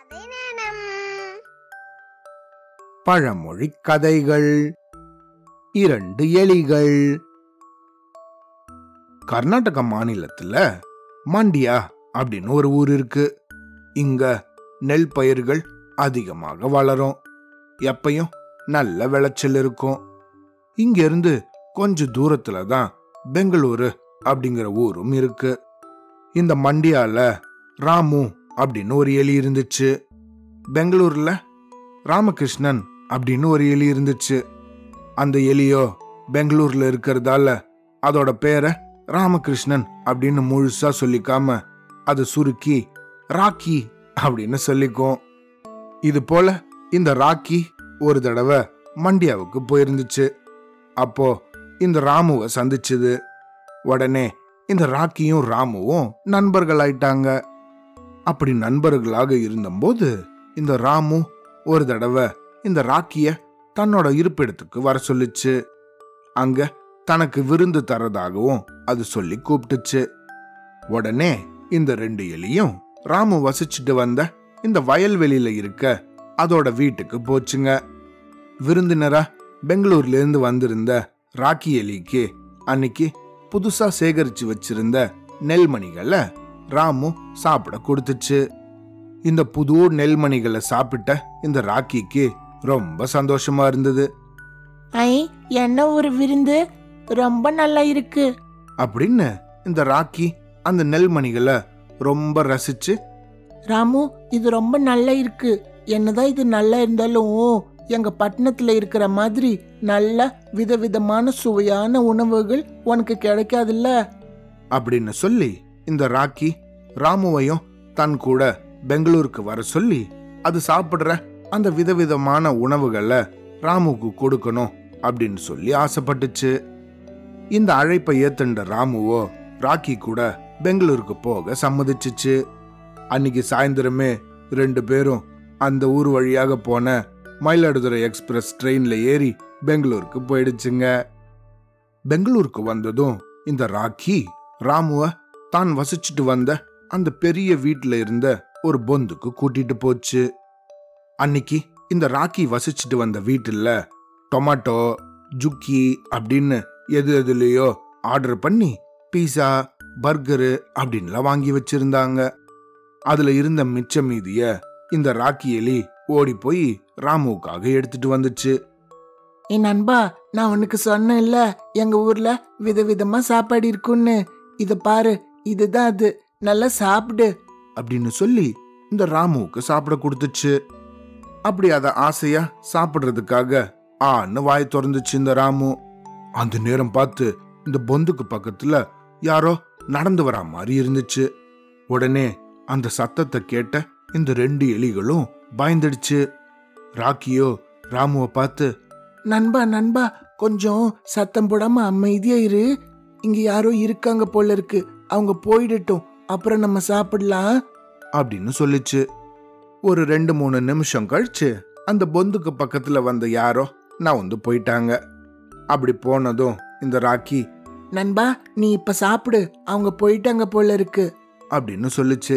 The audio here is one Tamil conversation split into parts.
கதை நேரம் பழமொழி கதைகள் இரண்டு எலிகள் கர்நாடக மாநிலத்துல மாண்டியா அப்படின்னு ஒரு ஊர் இருக்கு இங்க நெல் பயிர்கள் அதிகமாக வளரும் எப்பயும் நல்ல விளைச்சல் இருக்கும் இங்க இருந்து கொஞ்ச தூரத்துல தான் பெங்களூரு அப்படிங்கிற ஊரும் இருக்கு இந்த மண்டியால ராமு அப்படின்னு ஒரு எலி இருந்துச்சு பெங்களூர்ல ராமகிருஷ்ணன் அப்படின்னு ஒரு எலி இருந்துச்சு அந்த எலியோ பெங்களூர்ல இருக்கிறதால அதோட பேரை ராமகிருஷ்ணன் அப்படின்னு முழுசா சொல்லிக்காம அது சுருக்கி ராக்கி அப்படின்னு சொல்லிக்கும் இது போல இந்த ராக்கி ஒரு தடவை மண்டியாவுக்கு போயிருந்துச்சு அப்போ இந்த ராமுவை சந்திச்சுது உடனே இந்த ராக்கியும் ராமுவும் நண்பர்களாயிட்டாங்க அப்படி நண்பர்களாக இருந்தபோது இந்த ராமு ஒரு தடவை இந்த ராக்கிய தன்னோட இருப்பிடத்துக்கு வர சொல்லுச்சு அங்க தனக்கு விருந்து தரதாகவும் அது சொல்லி கூப்பிட்டுச்சு உடனே இந்த ரெண்டு எலியும் ராமு வசிச்சுட்டு வந்த இந்த வயல்வெளியில இருக்க அதோட வீட்டுக்கு போச்சுங்க விருந்தினரா பெங்களூர்ல இருந்து வந்திருந்த ராக்கி எலிக்கு அன்னைக்கு புதுசா சேகரிச்சு வச்சிருந்த நெல்மணிகளை ராமு சாப்பிட கொடுத்துச்சு இந்த புது நெல்மணிகளை சாப்பிட்ட இந்த ராக்கிக்கு ரொம்ப சந்தோஷமா இருந்தது ஐ என்ன ஒரு விருந்து ரொம்ப நல்லா இருக்கு அப்படின்னு இந்த ராக்கி அந்த நெல்மணிகளை ரொம்ப ரசிச்சு ராமு இது ரொம்ப நல்லா இருக்கு என்னதான் இது நல்லா இருந்தாலும் எங்க பட்டணத்துல இருக்கிற மாதிரி நல்ல விதவிதமான சுவையான உணவுகள் உனக்கு கிடைக்காதுல்ல அப்படின்னு சொல்லி இந்த ராக்கி ராமுவையும் தன் கூட பெங்களூருக்கு வர சொல்லி அது சாப்பிடுற அந்த விதவிதமான உணவுகளை ராமுக்கு கொடுக்கணும் அப்படின்னு சொல்லி ஆசைப்பட்டுச்சு இந்த அழைப்பை ஏத்துண்ட ராமுவோ ராக்கி கூட பெங்களூருக்கு போக சம்மதிச்சுச்சு அன்னைக்கு சாயந்தரமே ரெண்டு பேரும் அந்த ஊர் வழியாக போன மயிலாடுதுறை எக்ஸ்பிரஸ் ட்ரெயின்ல ஏறி பெங்களூருக்கு போயிடுச்சுங்க பெங்களூருக்கு வந்ததும் இந்த ராக்கி ராமுவ தான் வசிச்சுட்டு வந்த அந்த பெரிய வீட்ல இருந்த ஒரு பொந்துக்கு கூட்டிட்டு போச்சு அன்னைக்கு இந்த ராக்கி வசிச்சுட்டு வந்த வீட்டுல டொமாட்டோ ஜுக்கி அப்படின்னு எது எதுலயோ ஆர்டர் பண்ணி பீஸா பர்கரு அப்படின்லாம் வாங்கி வச்சிருந்தாங்க அதுல இருந்த மிச்ச மீதிய இந்த ராக்கி எலி ஓடி போய் ராமுவுக்காக எடுத்துட்டு வந்துச்சு என் நண்பா நான் உனக்கு சொன்னேன்ல எங்க ஊர்ல விதவிதமா சாப்பாடு இருக்குன்னு இத பாரு இதுதான் அது நல்லா சாப்பிடு அப்படின்னு சொல்லி இந்த ராமுவுக்கு சாப்பிட கொடுத்துச்சு அப்படி அத ஆசையா சாப்பிடுறதுக்காக ஆன்னு வாய் திறந்துச்சு இந்த ராமு அந்த நேரம் பார்த்து இந்த பொந்துக்கு பக்கத்துல யாரோ நடந்து வரா மாதிரி இருந்துச்சு உடனே அந்த சத்தத்தை கேட்ட இந்த ரெண்டு எலிகளும் பயந்துடுச்சு ராக்கியோ ராமுவை பார்த்து நண்பா நண்பா கொஞ்சம் சத்தம் போடாம அமைதியா இரு இங்க யாரோ இருக்காங்க போல இருக்கு அவங்க போயிடட்டும் அப்புறம் நம்ம சாப்பிடலாம் அப்படின்னு சொல்லிச்சு ஒரு ரெண்டு மூணு நிமிஷம் கழிச்சு அந்த பொந்துக்கு பக்கத்துல வந்த யாரோ நான் வந்து போயிட்டாங்க அப்படி போனதும் இந்த ராக்கி நண்பா நீ இப்ப சாப்பிடு அவங்க போயிட்டாங்க போல இருக்கு அப்படின்னு சொல்லுச்சு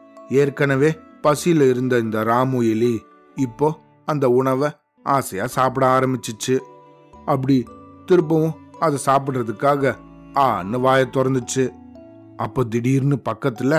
ஏற்கனவே பசியில இருந்த இந்த ராமு எலி இப்போ அந்த உணவை ஆசையா சாப்பிட ஆரம்பிச்சிச்சு அப்படி திரும்பவும் அதை சாப்பிடுறதுக்காக ஆன்னு வாயை திறந்துச்சு அப்போ திடீர்னு பக்கத்துல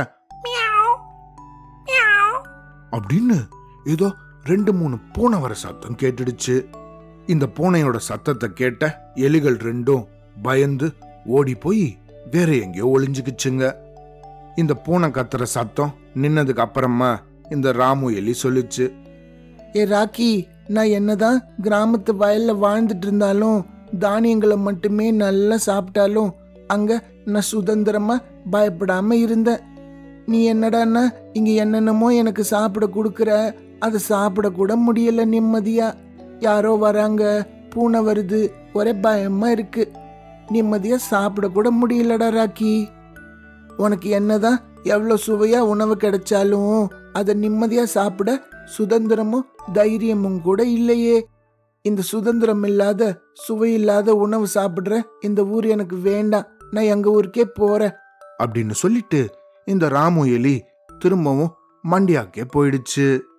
அப்படின்னு ஏதோ ரெண்டு மூணு பூனை வர சத்தம் கேட்டுடுச்சு இந்த பூனையோட சத்தத்தை கேட்ட எலிகள் ரெண்டும் பயந்து ஓடி போய் வேற எங்கேயோ ஒளிஞ்சுக்கிச்சுங்க இந்த பூனை கத்துற சத்தம் நின்னதுக்கு அப்புறமா இந்த ராமு எலி சொல்லுச்சு ஏ ராக்கி நான் என்னதான் கிராமத்து வயல்ல வாழ்ந்துட்டு இருந்தாலும் தானியங்களை மட்டுமே நல்லா சாப்பிட்டாலும் அங்க நான் சுதந்திரமா பயப்படாம இருந்தேன் நீ என்னடான்னா இங்க என்னென்னமோ எனக்கு சாப்பிட கொடுக்குற அதை சாப்பிட கூட முடியல நிம்மதியா யாரோ வராங்க பூனை வருது ஒரே பயமா இருக்கு நிம்மதியா சாப்பிட கூட முடியலடா ராக்கி உனக்கு என்னதான் எவ்வளோ சுவையா உணவு கிடைச்சாலும் அதை நிம்மதியா சாப்பிட சுதந்திரமும் தைரியமும் கூட இல்லையே இந்த சுதந்திரம் இல்லாத சுவை இல்லாத உணவு சாப்பிடுற இந்த ஊர் எனக்கு வேண்டாம் நான் எங்க ஊருக்கே போறேன் அப்படின்னு சொல்லிட்டு இந்த ராமு எலி திரும்பவும் மண்டியாக்கே போயிடுச்சு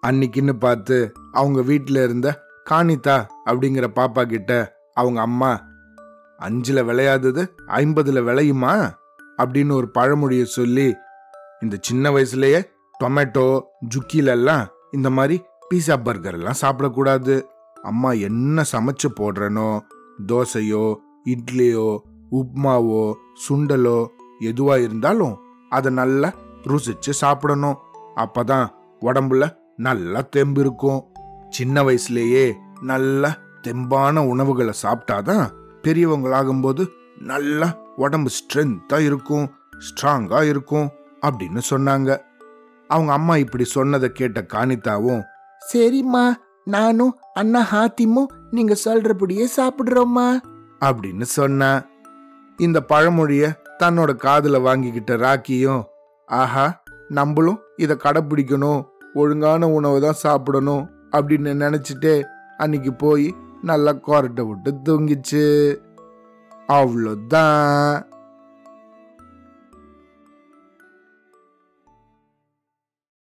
அன்னைக்குன்னு பார்த்து அவங்க வீட்டில் இருந்த காணிதா அப்படிங்கிற பாப்பா கிட்ட அவங்க அம்மா அஞ்சுல விளையாதது ஐம்பதுல விளையுமா அப்படின்னு ஒரு பழமொழியை சொல்லி இந்த சின்ன வயசுலயே டொமேட்டோ ஜுக்கில எல்லாம் இந்த மாதிரி பீஸா பர்கர் எல்லாம் சாப்பிடக்கூடாது அம்மா என்ன சமைச்சு போடுறனோ தோசையோ இட்லியோ உப்மாவோ சுண்டலோ எதுவா இருந்தாலும் அதை நல்லா ருசிச்சு சாப்பிடணும் அப்பதான் உடம்புல நல்லா தெம்பு இருக்கும் சின்ன வயசுலயே நல்ல தெம்பான உணவுகளை சாப்பிட்டாதான் பெரியவங்களாகும்போது நல்லா உடம்பு ஸ்ட்ரென்த்தா இருக்கும் ஸ்ட்ராங்கா இருக்கும் அப்படின்னு சொன்னாங்க அவங்க அம்மா இப்படி சொன்னதை கேட்ட காணித்தாவும் சரிம்மா நானும் அண்ணா ஹாத்திமும் நீங்க சொல்றபடியே சாப்பிடுறோம்மா அப்படின்னு சொன்னா இந்த பழமொழிய தன்னோட காதுல வாங்கிக்கிட்ட ராக்கியும் ஆஹா நம்மளும் இதை கடைப்பிடிக்கணும் ஒழுங்கான உணவை தான் சாப்பிடணும் அப்படின்னு நினைச்சிட்டே அன்னைக்கு போய் நல்லா கொரட்டை விட்டு தூங்கிச்சு அவ்வளோதான்